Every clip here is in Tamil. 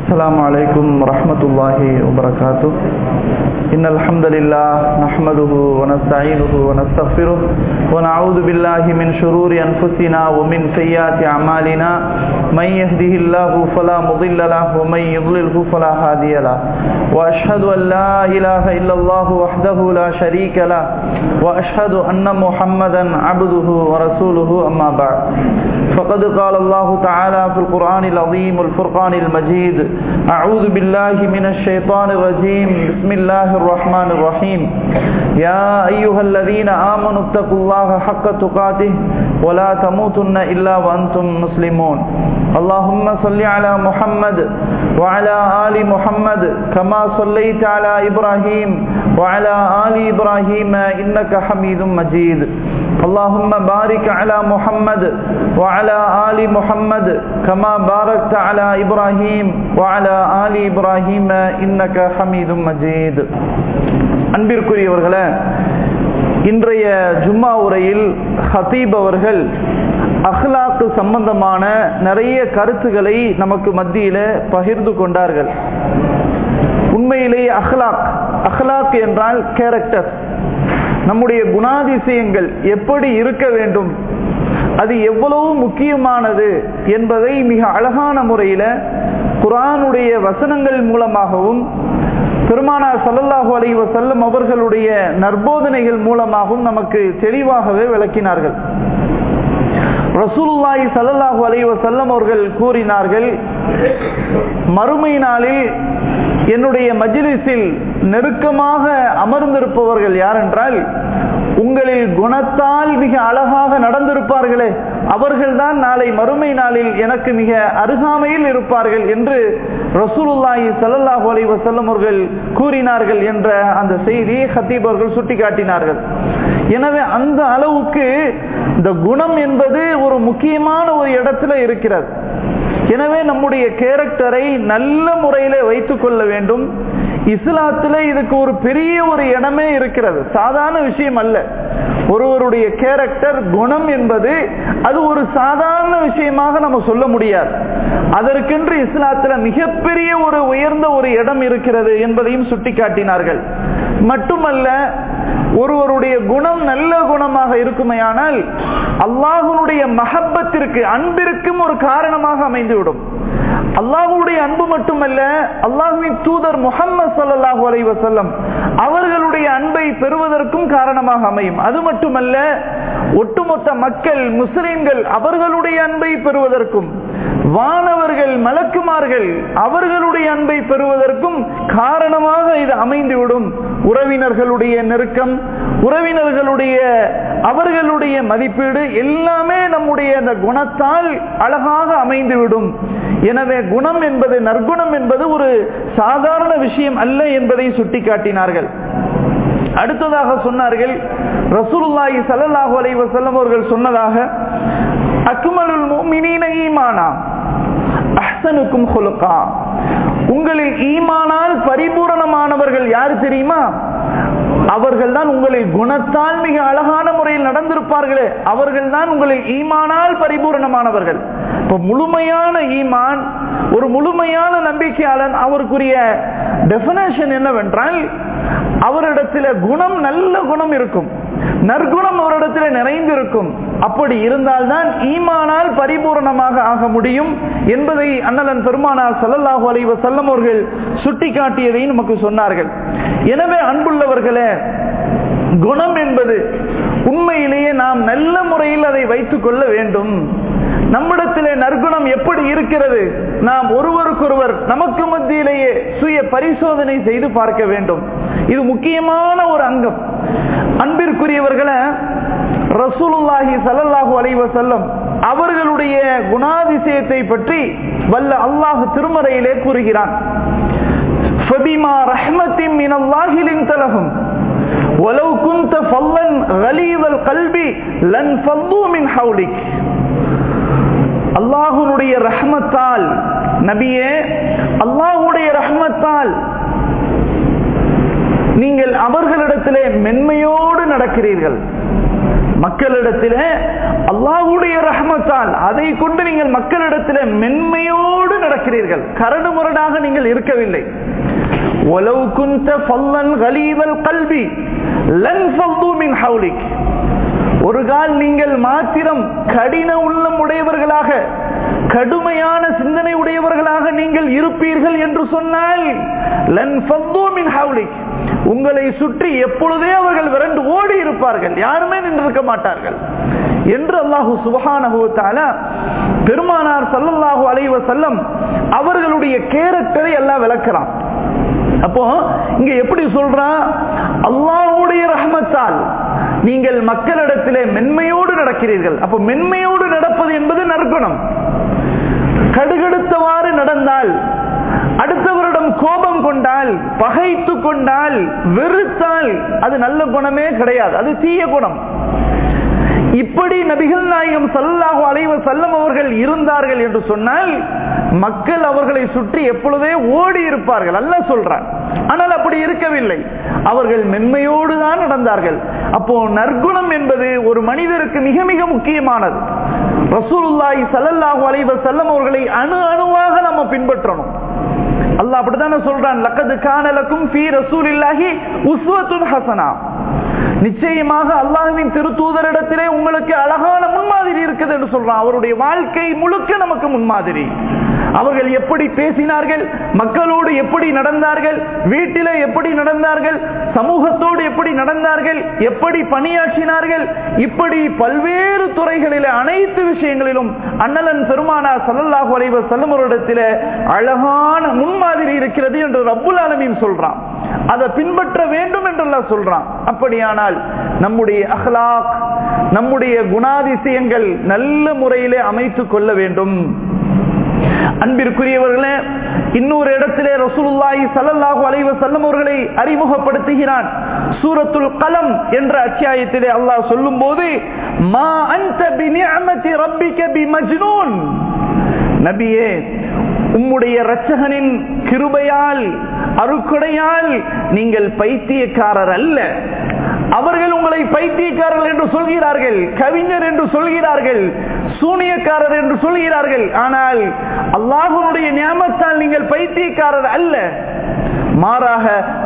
السلام عليكم ورحمة الله وبركاته إن الحمد لله نحمده ونستعينه ونستغفره ونعوذ بالله من شرور أنفسنا ومن سيئات أعمالنا من يهده الله فلا مضل له ومن يضلله فلا هادي له وأشهد أن لا إله إلا الله وحده لا شريك له وأشهد أن محمدا عبده ورسوله أما بعد فقد قال الله تعالى في القرآن العظيم والفرقان المجيد أعوذ بالله من الشيطان الرجيم بسم الله الرحمن الرحيم يا أيها الذين آمنوا اتقوا الله حق تقاته ولا تموتن إلا وأنتم مسلمون اللهم صل على محمد وعلى آل محمد كما صليت على إبراهيم وعلى آل إبراهيم إنك حميد مجيد اللهم بارك على محمد وعلى آل محمد كما باركت على إبراهيم وعلى آل إبراهيم إنك حميد مجيد அன்பிற்குரியவர்களே இன்றைய ஜும்மா உரையில் ஹத்தீப் அவர்கள் அஹ்லாக்கு சம்பந்தமான நிறைய கருத்துக்களை நமக்கு மத்தியில பகிர்ந்து கொண்டார்கள் உண்மையிலேயே அஹ்லாக் அஹ்லாக் என்றால் கேரக்டர் நம்முடைய குணாதிசயங்கள் எப்படி இருக்க வேண்டும் அது எவ்வளவு முக்கியமானது என்பதை மிக அழகான முறையில குரானுடைய வசனங்கள் மூலமாகவும் பெருமானா சல்லல்லாஹு அலை வசல்லம் அவர்களுடைய நற்போதனைகள் மூலமாகவும் நமக்கு தெளிவாகவே விளக்கினார்கள் ரசூலுல்லாஹி சல்லல்லாஹு அலை வசல்லம் அவர்கள் கூறினார்கள் மறுமை நாளில் என்னுடைய மஜிலிஸில் நெருக்கமாக அமர்ந்திருப்பவர்கள் யார் என்றால் உங்களில் குணத்தால் மிக அழகாக நடந்திருப்பார்களே அவர்கள்தான் நாளை மறுமை நாளில் எனக்கு மிக அருகாமையில் இருப்பார்கள் என்று ரசூலுல்லாஹி சல்லாஹூ அலி வசல்லம் அவர்கள் கூறினார்கள் என்ற அந்த செய்தி ஹத்தீப் அவர்கள் சுட்டிக்காட்டினார்கள் எனவே அந்த அளவுக்கு இந்த குணம் என்பது ஒரு முக்கியமான ஒரு இடத்துல இருக்கிறது எனவே நம்முடைய கேரக்டரை நல்ல முறையில வைத்துக் கொள்ள வேண்டும் இஸ்லாத்துல இதுக்கு ஒரு பெரிய ஒரு இடமே இருக்கிறது சாதாரண விஷயம் அல்ல ஒருவருடைய கேரக்டர் குணம் என்பது அது ஒரு சாதாரண விஷயமாக நம்ம சொல்ல முடியாது அதற்கென்று இஸ்லாத்துல மிகப்பெரிய ஒரு உயர்ந்த ஒரு இடம் இருக்கிறது என்பதையும் சுட்டிக்காட்டினார்கள் மட்டுமல்ல ஒருவருடைய குணம் நல்ல குணமாக இருக்குமையானால் அல்லாஹுடைய மஹப்பத்திற்கு அன்பிற்கும் ஒரு காரணமாக அமைந்துவிடும் அல்லாஹுடைய அன்பு மட்டுமல்ல அல்லாஹுவின் தூதர் முகமது சல்லாஹூ அலை வசல்லம் அவர்களுடைய அன்பை பெறுவதற்கும் காரணமாக அமையும் அது மட்டுமல்ல ஒட்டுமொத்த மக்கள் முஸ்லிம்கள் அவர்களுடைய அன்பை பெறுவதற்கும் வானவர்கள் மலக்குமார்கள் அவர்களுடைய அன்பை பெறுவதற்கும் காரணமாக இது அமைந்துவிடும் உறவினர்களுடைய நெருக்கம் உறவினர்களுடைய அவர்களுடைய மதிப்பீடு எல்லாமே நம்முடைய அந்த குணத்தால் அழகாக அமைந்துவிடும் எனவே குணம் என்பது நற்குணம் என்பது ஒரு சாதாரண விஷயம் அல்ல என்பதை சுட்டிக்காட்டினார்கள் அடுத்ததாக சொன்னார்கள் ரசூலுல்லாஹி சல்லல்லாஹு அலைஹி வஸல்லம் அவர்கள் சொன்னதாக அக்மலுல் முஃமினீன ஈமானா அஹ்சனுக்கும் ஹுலுகா உங்களில் ஈமானால் பரிபூரணமானவர்கள் யார் தெரியுமா அவர்கள் தான் உங்களில் குணத்தால் மிக அழகான முறையில் நடந்திருப்பார்களே அவர்கள் தான் உங்களில் ஈமானால் பரிபூரணமானவர்கள் இப்ப முழுமையான ஈமான் ஒரு முழுமையான நம்பிக்கையாளன் அவருக்குரிய டெபினேஷன் என்னவென்றால் அவரிடத்தில் குணம் நல்ல குணம் இருக்கும் நற்குணம் அவரிடத்தில் நிறைந்திருக்கும் அப்படி இருந்தால்தான் ஈமானால் பரிபூரணமாக ஆக முடியும் என்பதை அண்ணலன் பெருமானார் சல்லல்லாஹு அலைவ செல்லம் அவர்கள் சுட்டிக்காட்டியதை நமக்கு சொன்னார்கள் எனவே அன்புள்ளவர்களே குணம் என்பது உண்மையிலேயே நாம் நல்ல முறையில் அதை வைத்துக் கொள்ள வேண்டும் நம்மிடத்திலே நற்குணம் எப்படி இருக்கிறது நாம் ஒருவருக்கொருவர் நமக்கு மத்தியிலேயே சுய பரிசோதனை செய்து பார்க்க வேண்டும் இது முக்கியமான ஒரு அங்கம் அன்பிற்குரியவர்களை ரசூலுல்லாஹி சல்லல்லாஹு அலைவ செல்லம் அவர்களுடைய குணாதிசயத்தை பற்றி வல்ல அல்லாஹ் திருமறையிலே கூறுகிறான் فبما رحمة من الله لنت لهم ولو كنت فظا غليظ القلب لانفضوا من حولك அல்லாஹுடைய ரஹ்மத்தால் நபியே அல்லாஹுடைய ரஹ்மத்தால் நீங்கள் அவர்களிடத்திலே மென்மையோடு நடக்கிறீர்கள் மக்களிடத்திலே அல்லாஹுடைய ரஹமத்தால் அதை கொண்டு நீங்கள் மக்களிடத்திலே மென்மையோடு நடக்கிறீர்கள் கரடு முரடாக நீங்கள் இருக்கவில்லை ஒலவு குந்த ஃபல்லன் கலீதல் கல்வி லன் ஃபல்து மின் ஹவுலிக் ஒரு கால் நீங்கள் மாத்திரம் கடின உள்ளம் உடையவர்களாக கடுமையான சிந்தனை உடையவர்களாக நீங்கள் இருப்பீர்கள் என்று சொன்னால் லன் ஃபல்து மின் ஹவுலிக் உங்களை சுற்றி எப்பொழுதே அவர்கள் விரண்டு ஓடி இருப்பார்கள் யாருமே நின்றிருக்க மாட்டார்கள் என்று அல்லாஹு சுபஹானஹு தஆலா பெருமானார் ஸல்லல்லாஹு அலைஹி வஸல்லம் அவர்களுடைய கேரக்டரை எல்லாம் விளக்குறான் அப்போ இங்க எப்படி சொல்றான் அல்லாஹ்வுடைய ரஹ்மத்தால் நீங்கள் மக்களிடத்திலே மென்மையோடு நடக்கிறீர்கள் அப்போ மென்மையோடு நடப்பது என்பது நற்குணம் கடுகடுத்தவாறு நடந்தால் அடுத்தவரிடம் கோபம் கொண்டால் பகைத்து கொண்டால் வெறுத்தால் அது நல்ல குணமே கிடையாது அது தீய குணம் இப்படி நபிகள் நாயகம் சல்லாஹு அலைவ செல்லம் அவர்கள் இருந்தார்கள் என்று சொன்னால் மக்கள் அவர்களை சுற்றி எப்பொழுதே ஓடி இருப்பார்கள் அல்ல சொல்றான் ஆனால் அப்படி இருக்கவில்லை அவர்கள் மென்மையோடு தான் நடந்தார்கள் அப்போ நற்குணம் என்பது ஒரு மனிதருக்கு மிக மிக முக்கியமானது ரசூலுல்லாஹி சல்லல்லாஹு அலைவ செல்லம் அவர்களை அணு அணுவாக நம்ம பின்பற்றணும் அல்லாஹ் அப்படித்தானே சொல்றான் லக்கது கானலக்கும் ஃபீ ரசூலில்லாஹி உஸ்வத்துன் ஹசனா நிச்சயமாக அல்லாஹுவின் திருத்தூதரிடத்திலே உங்களுக்கு அழகான முன்மாதிரி இருக்குது என்று சொல்றான் அவருடைய வாழ்க்கை முழுக்க நமக்கு முன்மாதிரி அவர்கள் எப்படி பேசினார்கள் மக்களோடு எப்படி நடந்தார்கள் வீட்டிலே எப்படி நடந்தார்கள் சமூகத்தோடு எப்படி நடந்தார்கள் எப்படி பணியாற்றினார்கள் இப்படி பல்வேறு துறைகளிலே அனைத்து விஷயங்களிலும் அண்ணலன் பெருமானா சல்லல்லாஹு அலைவ செல்லமரிடத்திலே அழகான முன்மாதிரி இருக்கிறது என்று ரப்புல் ஆலமீன் சொல்றான் அதை பின்பற்ற வேண்டும் என்றெல்லாம் சொல்றான் அப்படியானால் நம்முடைய அஹ்லாக் நம்முடைய குணாதிசயங்கள் நல்ல முறையிலே அமைத்துக் கொள்ள வேண்டும் அன்பிற்குரியவர்களே இன்னொரு இடத்திலே ரசூலுல்லாஹி ஸல்லல்லாஹு அலைஹி வஸல்லம் அவர்களை அறிமுகப்படுத்துகிறான் சூரத்துல் கலம் என்ற அத்தியாயத்திலே அல்லாஹ் சொல்லும்போது மா அன்த பிநிஅமதி ரப்பிக பிமஜ்னூன் நபியே உம்முடைய இரட்சகனின் கிருபையால் அருக்குடையால் நீங்கள் பைத்தியக்காரர் அல்ல அவர்கள் உங்களை பைத்தியக்காரர்கள் என்று சொல்கிறார்கள் கவிஞர் என்று சொல்கிறார்கள் சூனியக்காரர் என்று சொல்கிறார்கள் ஆனால் அல்லாஹனுடைய ஞாபகத்தால் நீங்கள் பைத்தியக்காரர் அல்ல மாறாக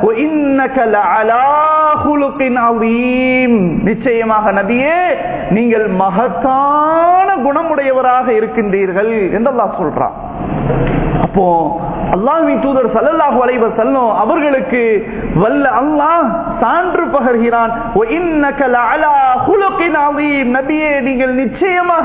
நிச்சயமாக நபியே நீங்கள் மகத்தான குணமுடையவராக இருக்கின்றீர்கள் என்று அல்லாஹ் சொல்றான் அப்போ அல்லாஹின் தூதர் சல்லல்லாஹு அலைவ செல்லும் அவர்களுக்கு வல்ல அல்லாஹ் சான்று பகர்கிறான் நபியே நீங்கள் நிச்சயமாக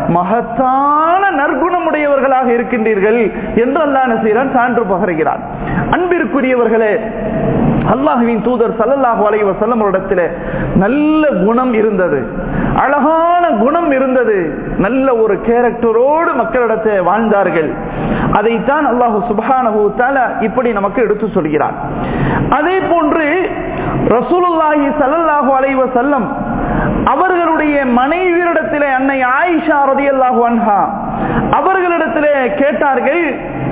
மகத்தான நற்குணமுடையவர்களாக இருக்கின்றீர்கள் என்று அல்லாஹ் செய்கிறான் சான்று பகர்கிறான் அன்பிற்குரியவர்களே அல்லாஹுவின் தூதர் சல்லல்லாஹு அலைஹி வஸல்லம் இடத்துல நல்ல குணம் இருந்தது அழகான குணம் இருந்தது நல்ல ஒரு கேரக்டரோடு மக்களிடத்தை வாழ்ந்தார்கள் அதைத்தான் அல்லாஹு சுபஹானஹு தஆலா இப்படி நமக்கு எடுத்து சொல்கிறார் அதே போன்று ரசூலுல்லாஹி ஸல்லல்லாஹு அலைஹி வஸல்லம் அவர்களுடைய மனைவியிடத்திலே அன்னை ஆயிஷா ரதியல்லாஹு அன்ஹா அவர்களிடத்திலே கேட்டார்கள்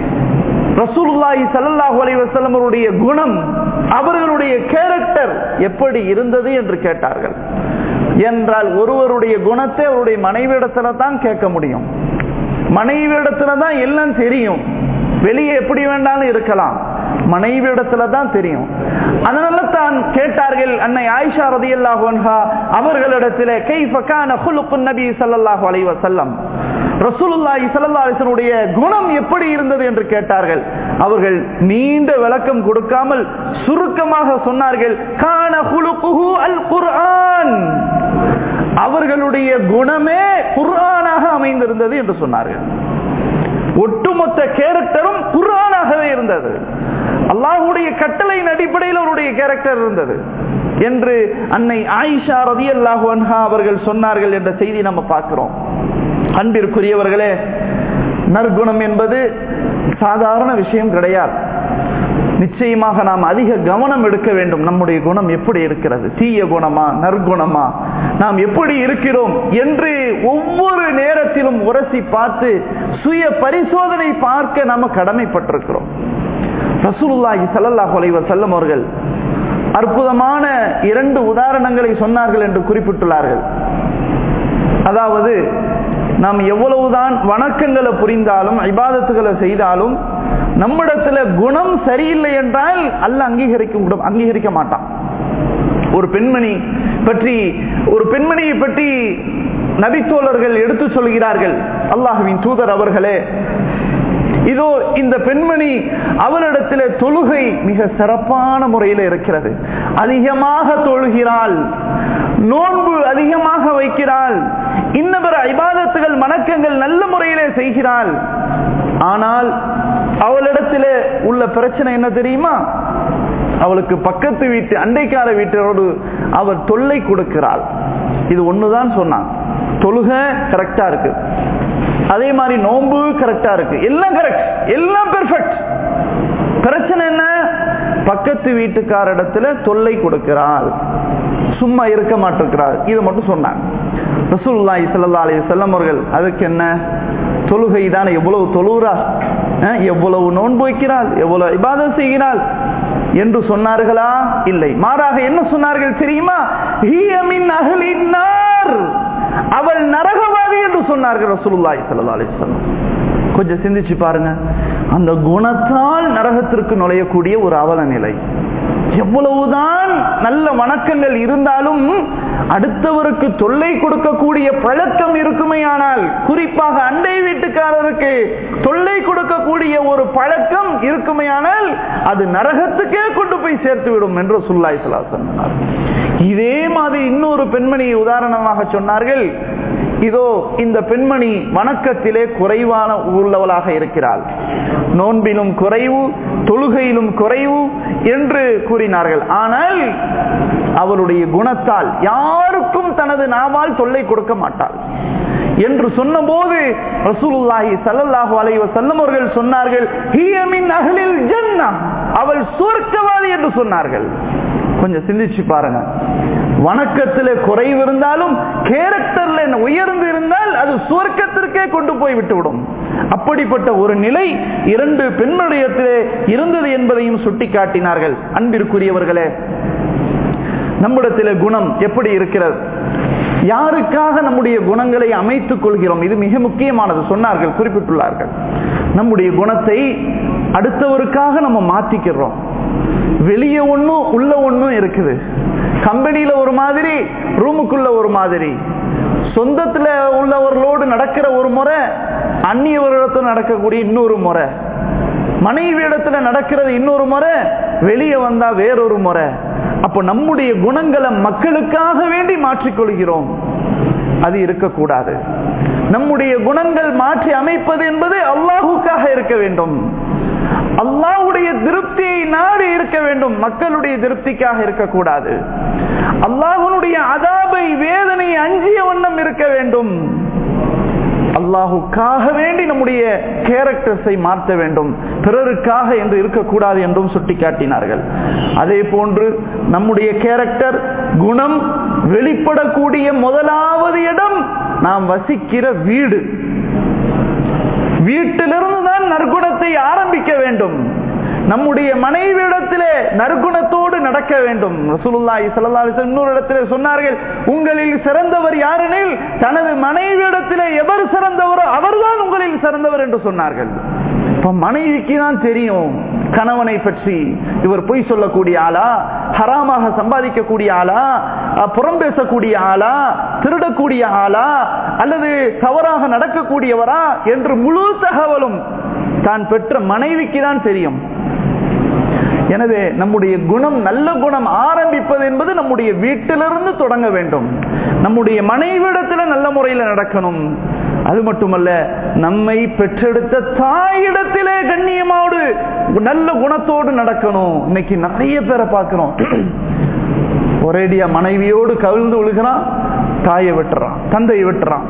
ரசூலுல்லாஹி ஸல்லல்லாஹு அலைஹி வஸல்லம் அவருடைய குணம் அவர்களுடைய கேரக்டர் எப்படி இருந்தது என்று கேட்டார்கள் என்றால் ஒருவருடைய குணத்தை அவருடைய மனைவியிடத்துல தான் கேட்க முடியும் மனைவியிடத்துல தான் எல்லாம் தெரியும் வெளியே எப்படி வேண்டாலும் இருக்கலாம் மனைவியிடத்துல தான் தெரியும் அதனால தான் கேட்டார்கள் அன்னை ஆயிஷா ரதியல்லாஹு அன்ஹா அவர்களிடத்திலே கைஃப கான குலுக்குன் நபி ஸல்லல்லாஹு அலைஹி வஸல்லம் ரசூலுல்லாஹி ஸல்லல்லாஹு அலைஹி வஸல்லுடைய குணம் எப்படி இருந்தது என்று கேட்டார்கள் அவர்கள் நீண்ட விளக்கம் கொடுக்காமல் சுருக்கமாக சொன்னார்கள் கான குலுக்குஹு அல் குர்ஆன் அவர்களுடைய குணமே குர்ஆனாக அமைந்திருந்தது என்று சொன்னார்கள் ஒட்டுமொத்த கேரக்டரும் குர்ஆனாகவே இருந்தது அல்லாஹுடைய கட்டளையின் அடிப்படையில் அவருடைய கேரக்டர் இருந்தது என்று அன்னை ஆயிஷா ரதி அல்லாஹு அன்ஹா அவர்கள் சொன்னார்கள் என்ற செய்தி நம்ம பார்க்கிறோம் அன்பிற்குரியவர்களே நற்குணம் என்பது சாதாரண விஷயம் கிடையாது நிச்சயமாக நாம் அதிக கவனம் எடுக்க வேண்டும் நம்முடைய குணம் எப்படி இருக்கிறது தீய குணமா நற்குணமா நாம் எப்படி இருக்கிறோம் என்று ஒவ்வொரு நேரத்திலும் உரசி பார்த்து சுய பரிசோதனை பார்க்க நாம கடமைப்பட்டிருக்கிறோம் ரசூலுல்லாஹி ஸல்லல்லாஹு அலைஹி வஸல்லம் அவர்கள் அற்புதமான இரண்டு உதாரணங்களை சொன்னார்கள் என்று குறிப்பிட்டுள்ளார்கள் அதாவது நாம் எவ்வளவுதான் வணக்கங்களை புரிந்தாலும் இபாதத்துகளை செய்தாலும் நம்மிடத்துல குணம் சரியில்லை என்றால் அல்ல அங்கீகரிக்க அங்கீகரிக்க மாட்டான் ஒரு பெண்மணி பற்றி ஒரு பெண்மணியை பற்றி நபித்தோழர்கள் எடுத்து சொல்கிறார்கள் அல்லாஹுவின் தூதர் அவர்களே இதோ இந்த பெண்மணி அவளிடத்தில் தொழுகை மிக சிறப்பான முறையில் இருக்கிறது அதிகமாக தொழுகிறாள் நோன்பு அதிகமாக வைக்கிறாள் இன்னபிற ஐபாதத்துகள் வணக்கங்கள் நல்ல முறையிலே செய்கிறாள் ஆனால் அவளிடத்தில் உள்ள பிரச்சனை என்ன தெரியுமா அவளுக்கு பக்கத்து வீட்டு அண்டைக்கார வீட்டரோடு அவர் தொல்லை கொடுக்கிறாள் இது ஒண்ணுதான் சொன்னான் தொழுக கரெக்டா இருக்கு அதே மாதிரி நோன்பு கரெக்டா இருக்கு எல்லாம் கரெக்ட் எல்லாம் பெர்ஃபெக்ட் பிரச்சனை என்ன பக்கத்து வீட்டுக்காரிடத்துல தொல்லை கொடுக்கிறாள் சும்மா இருக்க மாட்டிருக்கிறாள் இதை மட்டும் சொன்னாங்க ரசூல்லாய் சல்லா அலி செல்லம் அவர்கள் அதுக்கு என்ன தொழுகை தான் எவ்வளவு தொழுகிறா எவ்வளவு நோன்பு வைக்கிறாள் எவ்வளவு இபாதம் செய்கிறாள் என்று சொன்னார்களா இல்லை மாறாக என்ன சொன்னார்கள் தெரியுமா அவள் நரகவாதி என்று சொன்னார்கள் ரசூலுல்லாஹி ஸல்லல்லாஹு அலைஹி வஸல்லம் கொஞ்சம் சிந்திச்சு பாருங்க அந்த குணத்தால் நரகத்திற்கு நுழையக்கூடிய ஒரு அவல நிலை எவ்வளவுதான் நல்ல வணக்கங்கள் இருந்தாலும் அடுத்தவருக்கு தொல்லை கொடுக்கக்கூடிய பழக்கம் இருக்குமே ஆனால் குறிப்பாக அண்டை வீட்டுக்காரருக்கு தொல்லை கொடுக்கக்கூடிய ஒரு பழக்கம் இருக்குமே ஆனால் அது நரகத்துக்கே கொண்டு போய் சேர்த்து விடும் என்று சுல்லாய் சலா சொன்னார் இதே மாதிரி இன்னொரு பெண்மணியை உதாரணமாக சொன்னார்கள் இதோ இந்த பெண்மணி வணக்கத்திலே குறைவான உள்ளவளாக இருக்கிறாள் நோன்பிலும் குறைவு தொழுகையிலும் குறைவு என்று கூறினார்கள் ஆனால் அவளுடைய குணத்தால் யாருக்கும் தனது நாவால் தொல்லை கொடுக்க மாட்டாள் என்று சொன்னபோது ரசூலுல்லாஹி ஸல்லல்லாஹு அலைஹி வஸல்லம் அவர்கள் சொன்னார்கள் ஹிய மின் அஹ்லில் ஜன்னah அவள் சுவர்க்கவாதி என்று சொன்னார்கள் கொஞ்சம் சிந்திச்சு பாருங்க வணக்கத்தில் குறைவு இருந்தாலும் கேரக்டர்ல உயர்ந்து இருந்தால் அது சுவர்க்கத்திற்கே கொண்டு போய் விட்டுவிடும் அப்படிப்பட்ட ஒரு நிலை இரண்டு பெண்ணுடையத்திலே இருந்தது என்பதையும் சுட்டிக்காட்டினார்கள் அன்பிற்குரியவர்களே நம்மிடத்திலே குணம் எப்படி இருக்கிறது யாருக்காக நம்முடைய குணங்களை அமைத்துக் கொள்கிறோம் இது மிக முக்கியமானது சொன்னார்கள் குறிப்பிட்டுள்ளார்கள் நம்முடைய குணத்தை அடுத்தவருக்காக நம்ம மாத்திக்கிறோம் வெளியே ஒன்னும் உள்ள ஒன்னும் இருக்குது கம்பெனியில ஒரு மாதிரி ரூமுக்குள்ள ஒரு மாதிரி சொந்தத்துல உள்ளவர்களோடு நடக்கிற ஒரு முறை அந்நியவர்களிடத்தில் நடக்கக்கூடிய இன்னொரு முறை மனைவி இடத்துல நடக்கிறது இன்னொரு முறை வெளியே வந்தா வேறொரு முறை அப்ப நம்முடைய குணங்களை மக்களுக்காக வேண்டி மாற்றிக்கொள்கிறோம் அது இருக்கக்கூடாது நம்முடைய குணங்கள் மாற்றி அமைப்பது என்பது அல்லாஹுக்காக இருக்க வேண்டும் அல்லாஹுடைய திருப்தியை நாடு இருக்க வேண்டும் மக்களுடைய திருப்திக்காக இருக்கக்கூடாது அல்லாஹனுடைய அதாபை வேதனை அஞ்சிய வண்ணம் இருக்க வேண்டும் அல்லாஹுக்காக வேண்டி நம்முடைய கேரக்டர்ஸை மாற்ற வேண்டும் பிறருக்காக என்று இருக்கக்கூடாது என்றும் சுட்டிக்காட்டினார்கள் அதே போன்று நம்முடைய கேரக்டர் குணம் வெளிப்படக்கூடிய முதலாவது இடம் நாம் வசிக்கிற வீடு வீட்டிலிருந்து தான் நற்குணத்தை ஆரம்பிக்க வேண்டும் நம்முடைய மனைவியிடத்திலே நற்குணத்தோடு நடக்க வேண்டும் ரசூலுல்லாஹி ஸல்லல்லாஹு அலைஹி வஸல்லம் இன்னொரு இடத்திலே சொன்னார்கள் உங்களில் சிறந்தவர் யாரெனில் தனது மனைவியிடத்திலே எவர் சிறந்தவரோ அவர்தான் உங்களில் சிறந்தவர் என்று சொன்னார்கள் இப்ப மனைவிக்கு தான் தெரியும் கணவனை பற்றி இவர் பொய் சொல்லக்கூடிய ஆளா ஹராமாக சம்பாதிக்கக்கூடிய ஆளா புறம் பேசக்கூடிய ஆளா திருடக்கூடிய ஆளா அல்லது தவறாக நடக்கக்கூடியவரா என்று முழு தகவலும் தான் பெற்ற மனைவிக்கு தான் தெரியும் எனவே நம்முடைய குணம் நல்ல குணம் ஆரம்பிப்பது என்பது நம்முடைய வீட்டிலிருந்து தொடங்க வேண்டும் நம்முடைய மனைவிடத்தில் நல்ல முறையில் நடக்கணும் அது மட்டுமல்ல நம்மை பெற்றெடுத்த தாயிடத்திலே கண்ணியமோடு நல்ல குணத்தோடு நடக்கணும் இன்னைக்கு நிறைய பேரை பார்க்கிறோம் ஒரேடியா மனைவியோடு கவிழ்ந்து விழுகிறான் தாயை விட்டுறான் தந்தையை விட்டுறான்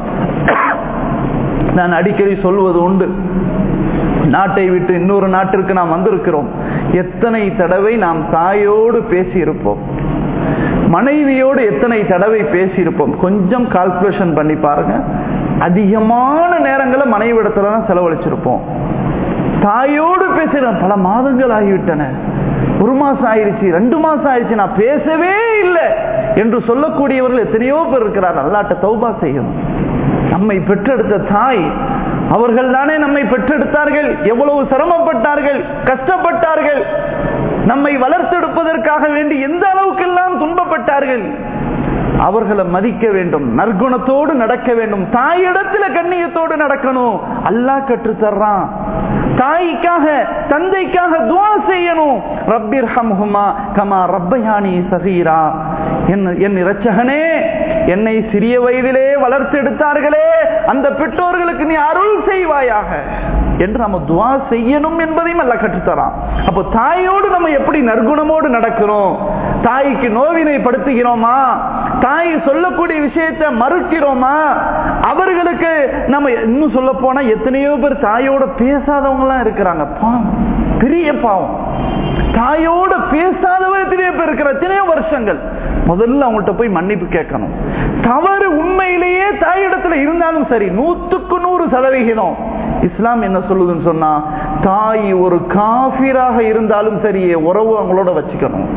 நான் அடிக்கடி சொல்வது உண்டு நாட்டை விட்டு இன்னொரு நாட்டிற்கு நாம் வந்திருக்கிறோம் எத்தனை தடவை நாம் தாயோடு பேசி இருப்போம் மனைவியோடு எத்தனை தடவை பேசி இருப்போம் கொஞ்சம் கால்குலேஷன் பண்ணி பாருங்க அதிகமான நேரங்களை மனைவி இடத்துல தான் செலவழிச்சிருப்போம் தாயோடு பேசுறேன் பல மாதங்கள் ஆகிவிட்டன ஒரு மாசம் ஆயிடுச்சு ரெண்டு மாசம் ஆயிடுச்சு நான் பேசவே இல்லை என்று சொல்லக்கூடியவர்கள் எத்தனையோ பேர் இருக்கிறார் அல்லாட்ட தௌபா செய்யணும் நம்மை பெற்றெடுத்த தாய் அவர்கள் தானே நம்மை பெற்றெடுத்தார்கள் எவ்வளவு சிரமப்பட்டார்கள் கஷ்டப்பட்டார்கள் நம்மை வளர்த்தெடுப்பதற்காக வேண்டி எந்த அளவுக்கெல்லாம் துன்பப்பட்டார்கள் அவர்களை மதிக்க வேண்டும் நற்குணத்தோடு நடக்க வேண்டும் தாயிடத்துல கண்ணியத்தோடு நடக்கணும் அல்லாஹ் கற்று தர்றான் தாய்க்காக தந்தைக்காக துவா செய்யணும் ரப்பிர் ஹம்ஹுமா கமா ரப்பயானி சகீரா என் என் இரட்சகனே என்னை சிறிய வயதிலே வளர்த்தெடுத்தார்களே அந்த பெற்றோர்களுக்கு நீ அருள் செய்வாயாக என்று நம்ம துவா செய்யணும் என்பதையும் அல்ல கற்றுத்தரான் அப்போ தாயோடு நம்ம எப்படி நற்குணமோடு நடக்கிறோம் தாய்க்கு நோவினை படுத்துகிறோமா தாய் சொல்லக்கூடிய விஷயத்தை மறுக்கிறோமா அவர்களுக்கு நம்ம இன்னும் சொல்ல போனா எத்தனையோ பேர் தாயோட பேசாதவங்க எல்லாம் இருக்கிறாங்க பாவம் பெரிய பாவம் தாயோட பேசாதவங்க எத்தனையோ பேர் இருக்கிற எத்தனையோ வருஷங்கள் முதல்ல அவங்கள்ட்ட போய் மன்னிப்பு கேட்கணும் தவறு உண்மையிலேயே தாயிடத்துல இருந்தாலும் சரி நூத்துக்கு நூறு சதவிகிதம் இஸ்லாம் என்ன சொல்லுதுன்னு சொன்னா தாய் ஒரு காபிராக இருந்தாலும் சரி உறவு அவங்களோட வச்சுக்கணும்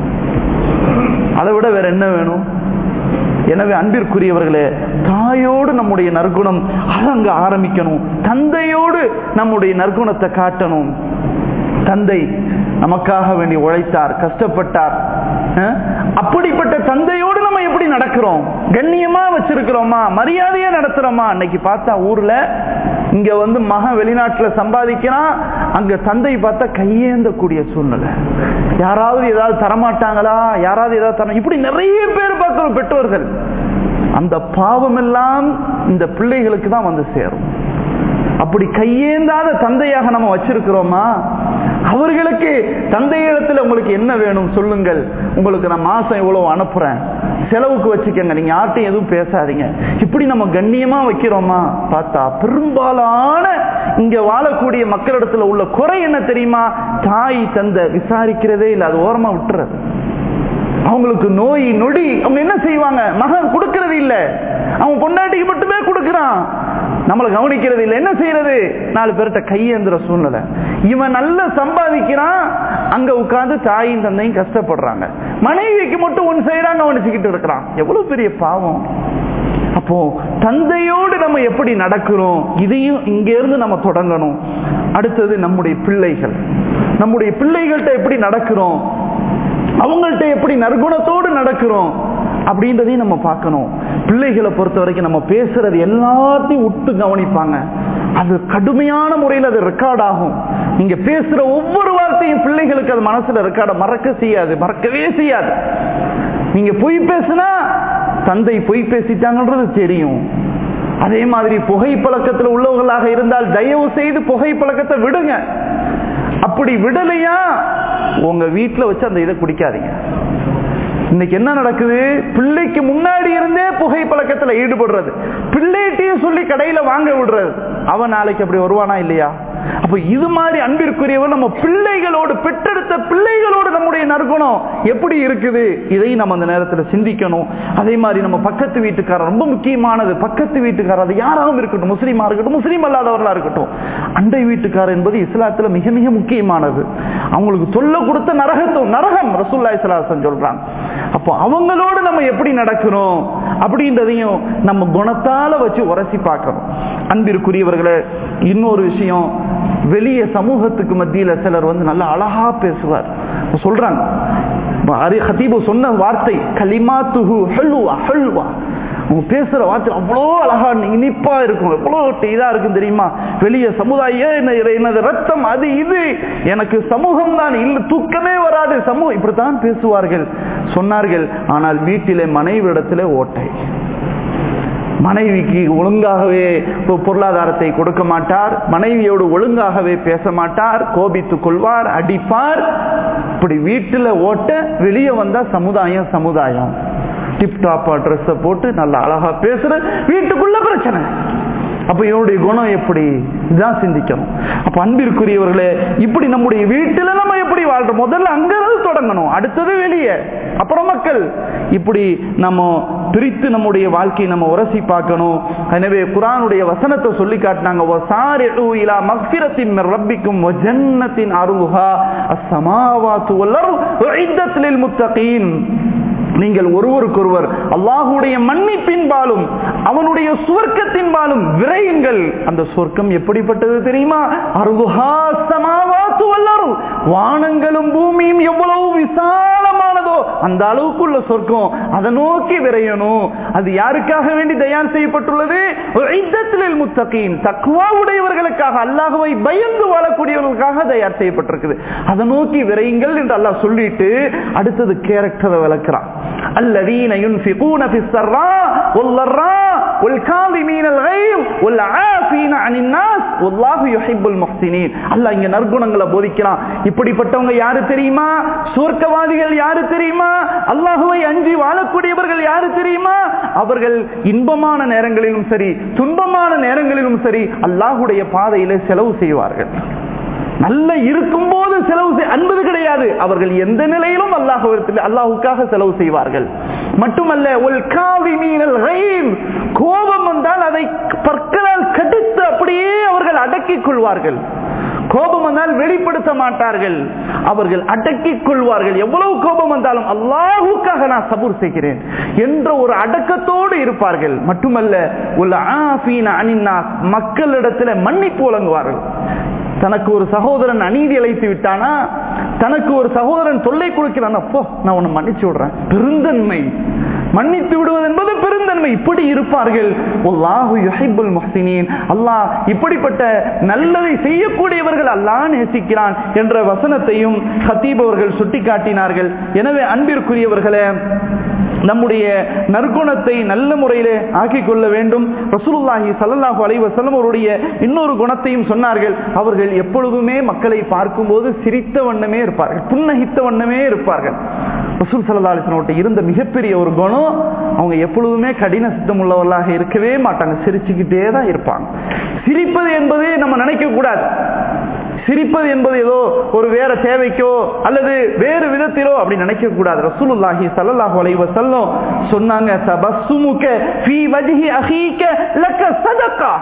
அதை விட வேற என்ன வேணும் எனவே அன்பிற்குரியவர்களே தாயோடு நம்முடைய நற்குணம் அங்க ஆரம்பிக்கணும் தந்தையோடு நம்முடைய நற்குணத்தை காட்டணும் தந்தை நமக்காக வேண்டி உழைத்தார் கஷ்டப்பட்டார் அப்படிப்பட்ட தந்தையோடு நம்ம எப்படி நடக்கிறோம் கண்ணியமா வச்சிருக்கிறோமா மரியாதையா நடத்துறோமா அன்னைக்கு பார்த்தா ஊர்ல இங்க வந்து மகன் வெளிநாட்டுல சம்பாதிக்கிறான் அங்க தந்தை பார்த்தா கையேந்தக்கூடிய சூழ்நிலை யாராவது ஏதாவது தரமாட்டாங்களா யாராவது ஏதாவது தர இப்படி நிறைய பேர் பார்க்கிறோம் பெற்றோர்கள் அந்த பாவம் எல்லாம் இந்த பிள்ளைகளுக்கு தான் வந்து சேரும் அப்படி கையேந்தாத தந்தையாக நம்ம வச்சிருக்கிறோமா அவர்களுக்கு தந்தையிடத்தில் உங்களுக்கு என்ன வேணும் சொல்லுங்கள் உங்களுக்கு நான் மாசம் இவ்வளவு அனுப்புறேன் செலவுக்கு வச்சுக்கோங்க நீங்க யார்ட்டையும் எதுவும் பேசாதீங்க இப்படி நம்ம கண்ணியமா வைக்கிறோமா பார்த்தா பெரும்பாலான இங்க வாழக்கூடிய மக்களிடத்துல உள்ள குறை என்ன தெரியுமா தாய் தந்தை விசாரிக்கிறதே இல்லை அது ஓரமா விட்டுறது அவங்களுக்கு நோய் நொடி அவங்க என்ன செய்வாங்க மகன் கொடுக்கறது இல்ல அவன் பொண்டாட்டிக்கு மட்டுமே கொடுக்கிறான் நம்மளை கவனிக்கிறது இல்லை என்ன செய்யறது நாலு பேர்கிட்ட கையேந்திர சூழ்நிலை இவன் நல்லா சம்பாதிக்கிறான் அங்க உட்கார்ந்து தாயும் தந்தையும் கஷ்டப்படுறாங்க மனைவிக்கு மட்டும் ஒன்று செய்யறாங்க கவனிச்சுக்கிட்டு இருக்கிறான் எவ்வளவு பெரிய பாவம் அப்போ தந்தையோடு நம்ம எப்படி நடக்கிறோம் இதையும் இங்க இருந்து நம்ம தொடங்கணும் அடுத்தது நம்முடைய பிள்ளைகள் நம்முடைய பிள்ளைகள்கிட்ட எப்படி நடக்கிறோம் அவங்கள்ட்ட எப்படி நற்குணத்தோடு நடக்கிறோம் அப்படின்றதையும் நம்ம பார்க்கணும் பிள்ளைகளை பொறுத்த வரைக்கும் நம்ம பேசுறது எல்லாத்தையும் விட்டு கவனிப்பாங்க அது கடுமையான முறையில் அது ரெக்கார்ட் ஆகும் நீங்க பேசுற ஒவ்வொரு வார்த்தையும் பிள்ளைகளுக்கு அது மனசுல ரெக்கார்ட மறக்க செய்யாது மறக்கவே செய்யாது நீங்க பொய் பேசுனா தந்தை பொய் பேசிட்டாங்கன்றது தெரியும் அதே மாதிரி புகைப்பழக்கத்தில் உள்ளவர்களாக இருந்தால் தயவு செய்து புகைப்பழக்கத்தை விடுங்க அப்படி விடலையா உங்க வீட்டுல வச்சு அந்த இதை குடிக்காதீங்க இன்னைக்கு என்ன நடக்குது பிள்ளைக்கு முன்னாடி இருந்தே புகை பழக்கத்துல ஈடுபடுறது பிள்ளைகிட்டையும் சொல்லி கடையில வாங்க விடுறது அவன் நாளைக்கு அப்படி வருவானா இல்லையா அப்ப இது மாதிரி அன்பிற்குரியவர் நம்ம பிள்ளைகளோடு பெற்றெடுத்த பிள்ளைகளோடு நம்முடைய நற்குணம் எப்படி இருக்குது இதையும் நம்ம அந்த நேரத்தில் சிந்திக்கணும் அதே மாதிரி நம்ம பக்கத்து வீட்டுக்காரர் ரொம்ப முக்கியமானது பக்கத்து வீட்டுக்காரர் அது யாராவும் இருக்கட்டும் முஸ்லீமா இருக்கட்டும் முஸ்லீம் அல்லாதவர்களா இருக்கட்டும் அண்டை வீட்டுக்காரர் என்பது இஸ்லாத்துல மிக மிக முக்கியமானது அவங்களுக்கு சொல்ல கொடுத்த நரகத்துவம் நரகம் ரசூல்லா இஸ்லாசன் சொல்றாங்க அப்போ அவங்களோடு நம்ம எப்படி நடக்கிறோம் அப்படின்றதையும் நம்ம குணத்தால வச்சு உரசி பார்க்கணும் அன்பிற்குரியவர்களே இன்னொரு விஷயம் வெளிய சமூகத்துக்கு மத்தியில சிலர் வந்து நல்லா அழகா பேசுவார் சொல்றாங்க ஹதீபு சொன்ன வார்த்தை கலிமாத்துஹு ஹல்வா ஹல்வா அவங்க பேசுற வார்த்தை அவ்வளோ அழகா இனிப்பா இருக்கும் எவ்வளோ இதா இருக்கும் தெரியுமா வெளிய சமுதாயம் என்னது ரத்தம் அது இது எனக்கு சமூகம் தான் இல்ல தூக்கமே வராது சமூகம் இப்படித்தான் பேசுவார்கள் சொன்னார்கள் ஆனால் வீட்டிலே மனைவிடத்திலே ஓட்டை மனைவிக்கு ஒழுங்காகவே பொருளாதாரத்தை கொடுக்க மாட்டார் மனைவியோடு ஒழுங்காகவே பேச மாட்டார் கோபித்துக் கொள்வார் அடிப்பார் இப்படி வீட்டுல ஓட்ட வெளியே வந்தா சமுதாயம் சமுதாயம் டிப்டாப்பா ட்ரெஸ் போட்டு நல்லா அழகா பேசுற வீட்டுக்குள்ள பிரச்சனை அப்ப இவனுடைய குணம் எப்படி இதுதான் சிந்திக்கணும் அப்ப அன்பிற்குரியவர்களே இப்படி நம்முடைய வீட்டுல நம்ம எப்படி வாழ்றோம் முதல்ல அங்கிருந்து தொடங்கணும் அடுத்தது வெளியே அப்புறம் மக்கள் இப்படி நம்ம பிரித்து நம்முடைய வாழ்க்கையை நம்ம உரசி பார்க்கணும் எனவே குரானுடைய வசனத்தை சொல்லி காட்டினாங்க மக்பிரத்தின் ரப்பிக்கும் ஜன்னத்தின் அருகா அஸ்ஸமாவாத்து வல்லர் முத்தகீன் நீங்கள் ஒருவருக்கொருவர் அல்லாஹுடைய மன்னிப்பின்பாலும் அவனுடைய சுவர்க்கத்தின்பாலும் விரையுங்கள் அந்த சொர்க்கம் எப்படிப்பட்டது தெரியுமா அருகுஹா சமாவாத்து வல்லரும் வானங்களும் பூமியும் எவ்வளவு விசாலமானதோ அந்த அளவுக்குள்ள சொர்க்கம் அதை நோக்கி விரையணும் அது யாருக்காக வேண்டி தயார் செய்யப்பட்டுள்ளது இத்தத்தில் முத்தகீன் தக்குவா உடையவர்களுக்காக அல்லாஹுவை பயந்து வாழக்கூடியவர்களுக்காக தயார் செய்யப்பட்டிருக்குது அதை நோக்கி விரையுங்கள் என்று அல்லாஹ் சொல்லிட்டு அடுத்தது கேரக்டரை விளக்குறான் الذين ينفقون في السراء والضراء والكاظمين الغيظ والعافين عن الناس والله يحب المحسنين அல்லாஹ் இங்க நற்குணங்களை போதிக்கிறான் இப்படிப்பட்டவங்க யாரு தெரியுமா சுவர்க்கவாதிகள் யாரு தெரியுமா அல்லாஹுவை அஞ்சி வாழக்கூடியவர்கள் யாரு தெரியுமா அவர்கள் இன்பமான நேரங்களிலும் சரி துன்பமான நேரங்களிலும் சரி அல்லாஹுடைய பாதையில செலவு செய்வார்கள் நல்ல இருக்கும் போது செலவு அன்பது கிடையாது அவர்கள் எந்த நிலையிலும் அல்லாஹுவிடத்தில் அல்லாஹுக்காக செலவு செய்வார்கள் மட்டுமல்ல ஒரு காவி மீனல் கோபம் வந்தால் அதை பற்களால் கடித்து அப்படியே அவர்கள் அடக்கிக் கொள்வார்கள் கோபம் வந்தால் வெளிப்படுத்த மாட்டார்கள் அவர்கள் அடக்கிக் கொள்வார்கள் எவ்வளவு கோபம் வந்தாலும் அல்லாஹுக்காக நான் சபூர் செய்கிறேன் என்ற ஒரு அடக்கத்தோடு இருப்பார்கள் மட்டுமல்ல உள்ள ஆஃபீன அனின்னா மக்களிடத்துல மன்னிப்பு வழங்குவார்கள் தனக்கு ஒரு சகோதரன் அநீதி அழைத்து விட்டானா தனக்கு ஒரு சகோதரன் தொல்லை கொடுக்கிறான் அப்போ நான் உன்னை மன்னிச்சு விடுறேன் பெருந்தன்மை மன்னித்து விடுவது என்பது பெருந்தன்மை இப்படி இருப்பார்கள் அல்லாஹ் இப்படிப்பட்ட நல்லதை செய்யக்கூடியவர்கள் அல்லாஹ் நேசிக்கிறான் என்ற வசனத்தையும் ஹத்தீப் அவர்கள் சுட்டிக்காட்டினார்கள் எனவே அன்பிற்குரியவர்களே நம்முடைய நற்குணத்தை நல்ல முறையிலே ஆக்கிக் கொள்ள வேண்டும் ரசூலுல்லாஹி சல்லாஹூ அலை வசலம் அவருடைய இன்னொரு குணத்தையும் சொன்னார்கள் அவர்கள் எப்பொழுதுமே மக்களை பார்க்கும்போது சிரித்த வண்ணமே இருப்பார்கள் புன்னகித்த வண்ணமே இருப்பார்கள் ரசூல் சல்லா அலிஸ்லோட்ட இருந்த மிகப்பெரிய ஒரு குணம் அவங்க எப்பொழுதுமே கடின சித்தம் உள்ளவர்களாக இருக்கவே மாட்டாங்க சிரிச்சுக்கிட்டே தான் இருப்பாங்க சிரிப்பது என்பதே நம்ம நினைக்க கூடாது சிரிப்பது என்பது ஏதோ ஒரு வேற தேவைக்கோ அல்லது வேறு விதத்திலோ அப்படி நினைக்க கூடாது ரசூலுல்லாஹி ஸல்லல்லாஹு அலைஹி வஸல்லம் சொன்னாங்க தபஸ்ஸுமுக ஃபீ வஜ்ஹி அஹீக லக்க சதகா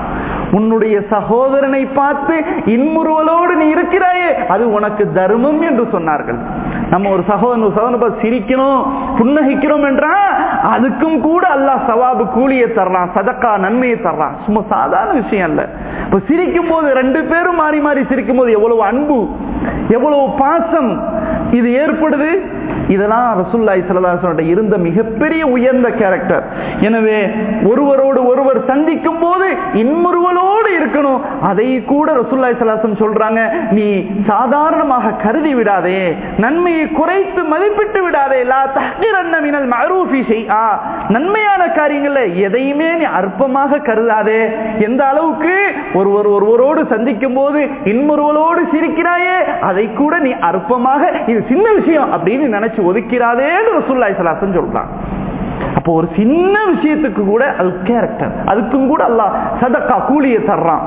உன்னுடைய சகோதரனை பார்த்து இன்முறுவலோடு நீ இருக்கிறாயே அது உனக்கு தர்மம் என்று சொன்னார்கள் நம்ம ஒரு சகோதரன் சகோதரன் சிரிக்கணும் புன்னகிக்கிறோம் என்றா அதுக்கும் கூட அல்லாஹ் சவாபு கூலியை தரலாம் சதக்கா நன்மையை தரலாம் சும்மா சாதாரண விஷயம் அல்ல இப்ப சிரிக்கும் போது ரெண்டு பேரும் மாறி மாறி சிரிக்கும் போது எவ்வளவு அன்பு எவ்வளவு பாசம் இது ஏற்படுது இதெல்லாம் ரசுல்லாய் சல்லாசனோட இருந்த மிகப்பெரிய உயர்ந்த கேரக்டர் எனவே ஒருவரோடு ஒருவர் சந்திக்கும் போது இன்முறுவலோடு இருக்கணும் அதை கூட ரசுல்லாய் சலாசம் சொல்றாங்க நீ சாதாரணமாக கருதி விடாதே நன்மையை குறைத்து மதிப்பிட்டு விடாதே லா தஹ்கிரன்ன மினல் மஅரூஃபி ஷைஆ நன்மையான காரியங்கள்ல எதையுமே நீ அற்பமாக கருதாதே எந்த அளவுக்கு ஒருவர் ஒருவரோடு சந்திக்கும் போது இன்முறுவலோடு சிரிக்கிறாயே அதை கூட நீ அற்பமாக இது சின்ன விஷயம் அப்படின்னு நினைச்சு ஒதுக்கிறாதேன்னு ரசூல்லாய் சலாசன் சொல்றான் அப்போ ஒரு சின்ன விஷயத்துக்கு கூட அது கேரக்டர் அதுக்கும் கூட அல்லாஹ் சதக்கா கூலியை தர்றான்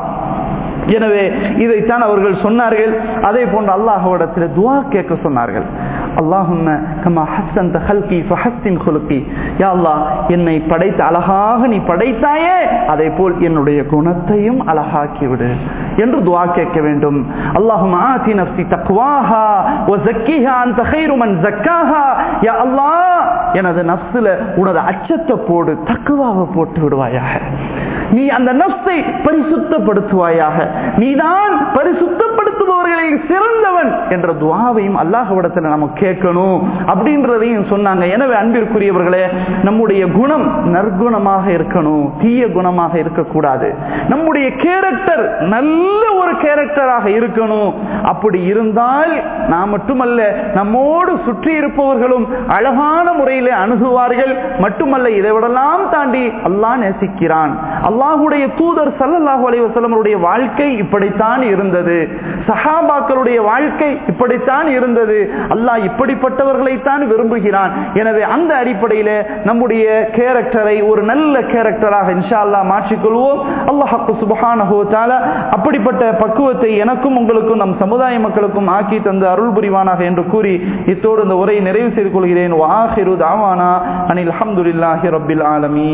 எனவே இதைத்தான் அவர்கள் சொன்னார்கள் அதே போன்று அல்லாஹுவிடத்தில் துவா கேட்க சொன்னார்கள் அல்லாஹும்ம கமா ஹஸ்ஸன் ஹல்கி ஃபஹஸ்ஸின் குலுக்கி யா அல்லாஹ் என்னை படைத்த அழகாக நீ படைத்தாயே அதே போல் என்னுடைய குணத்தையும் அழகாக்கி விடு என்று துவா கேட்க வேண்டும் அல்லாஹும் ஆதி நஃப்சி தக்வாஹா வ ஜக்கிஹா அன்த கைரு மன் ஜக்காஹா யா அல்லாஹ் எனது நஃப்ஸில உனது அச்சத்தை போடு தக்குவாவை போட்டு விடுவாயாக நீ அந்த நஃப்ஸை பரிசுத்தப்படுத்துவாயாக நீதான் பரிசுத்தப்படுத்துபவர்களில் சிறந்தவன் என்ற துவாவையும் அல்லாஹ்விடத்தில் நம்ம கேட்கணும் அப்படின்றதையும் சொன்னாங்க எனவே அன்பிற்குரியவர்களே நம்முடைய குணம் நற்குணமாக இருக்கணும் தீய குணமாக இருக்கக்கூடாது நம்முடைய கேரக்டர் நல்ல ஒரு கேரக்டராக இருக்கணும் அப்படி இருந்தால் நான் மட்டுமல்ல நம்மோடு சுற்றி இருப்பவர்களும் அழகான முறையில் அணுகுவார்கள் மட்டுமல்ல இதை விடலாம் தாண்டி அல்லாஹ் நேசிக்கிறான் அல்லாஹுடைய தூதர் சல்லல்லாஹு அலைஹி வஸல்லமுடைய வாழ்க்கை இப்படித்தான் இருந்தது சஹாபாக்களுடைய வாழ்க்கை இப்படித்தான் இருந்தது அல்லாஹ் இப்படிப்பட்டவர்களைத்தான் விரும்புகிறான் எனவே அந்த அடிப்படையில் நம்முடைய கேரக்டரை ஒரு நல்ல கேரக்டராக இன்ஷா அல்லாஹ் மாற்றிக்கொள்வோம் அல்லாஹ் சுபஹானஹு தஆலா அப்படிப்பட்ட பக்குவத்தை எனக்கும் உங்களுக்கும் நம் சமுதாய மக்களுக்கும் ஆக்கி தந்து அருள் புரிவானாக என்று கூறி இத்தோடு இந்த உரையை நிறைவு செய்து கொள்கிறேன் வாஹிரு தாவானா அனில் அல்ஹம்துலில்லாஹி ரப்பில் ஆலமீன்